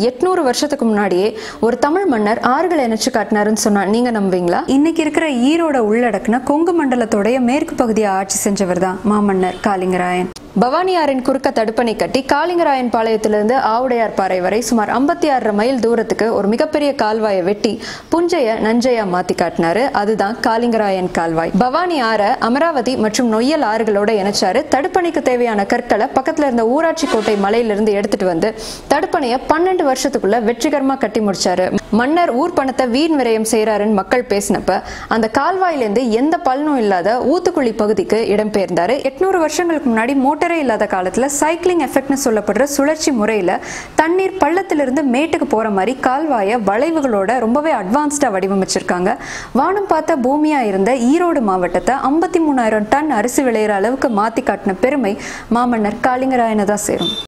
எட்நூறு வருஷத்துக்கு முன்னாடியே ஒரு தமிழ் மன்னர் ஆறுகளை இணைச்சு காட்டினாருன்னு சொன்னா நீங்க நம்புவீங்களா இன்னைக்கு இருக்கிற ஈரோட உள்ளடக்குன கொங்கு மண்டலத்தோடைய மேற்கு பகுதியை ஆட்சி செஞ்சவர் தான் மாமன்னர் காளிங்கராயன் பவானியாரின் குறுக்க தடுப்பணை கட்டி காளிங்கராயன் பாளையத்திலிருந்து ஆவுடையார் பாறை வரை சுமார் ஐம்பத்தி ஆறு மைல் தூரத்துக்கு ஒரு மிகப்பெரிய கால்வாயை வெட்டி புஞ்சைய நஞ்சையா மாத்தி காட்டினாரு அதுதான் காளிங்கராயன் கால்வாய் பவானி ஆற அமராவதி மற்றும் நொய்யல் ஆறுகளோட இணைச்சாரு தடுப்பணைக்கு தேவையான கற்களை பக்கத்துல இருந்த ஊராட்சி கோட்டை மலையிலிருந்து எடுத்துட்டு வந்து தடுப்பணையை பன்னெண்டு வருஷத்துக்குள்ள வெற்றிகரமா கட்டி முடிச்சாரு மன்னர் ஊர் பணத்தை வீண் விரயம் செய்யறாருன்னு மக்கள் பேசினப்ப அந்த கால்வாயிலிருந்து எந்த பலனும் இல்லாத ஊத்துக்குழி பகுதிக்கு இடம்பெயர்ந்தாரு எட்நூறு வருஷங்களுக்கு முன்னாடி மோட்டரே இல்லாத காலத்துல சைக்கிளிங் எஃபெக்ட்னு சொல்லப்படுற சுழற்சி முறையில தண்ணீர் பள்ளத்திலிருந்து மேட்டுக்கு போற மாதிரி கால்வாயை வளைவுகளோட ரொம்பவே அட்வான்ஸ்டா வடிவமைச்சிருக்காங்க வானம் பார்த்த பூமியா இருந்த ஈரோடு மாவட்டத்தை ஐம்பத்தி மூணாயிரம் டன் அரிசி விளையிற அளவுக்கு மாத்தி காட்டின பெருமை மாமன்னர் காளிங்கராயனை தான் சேரும்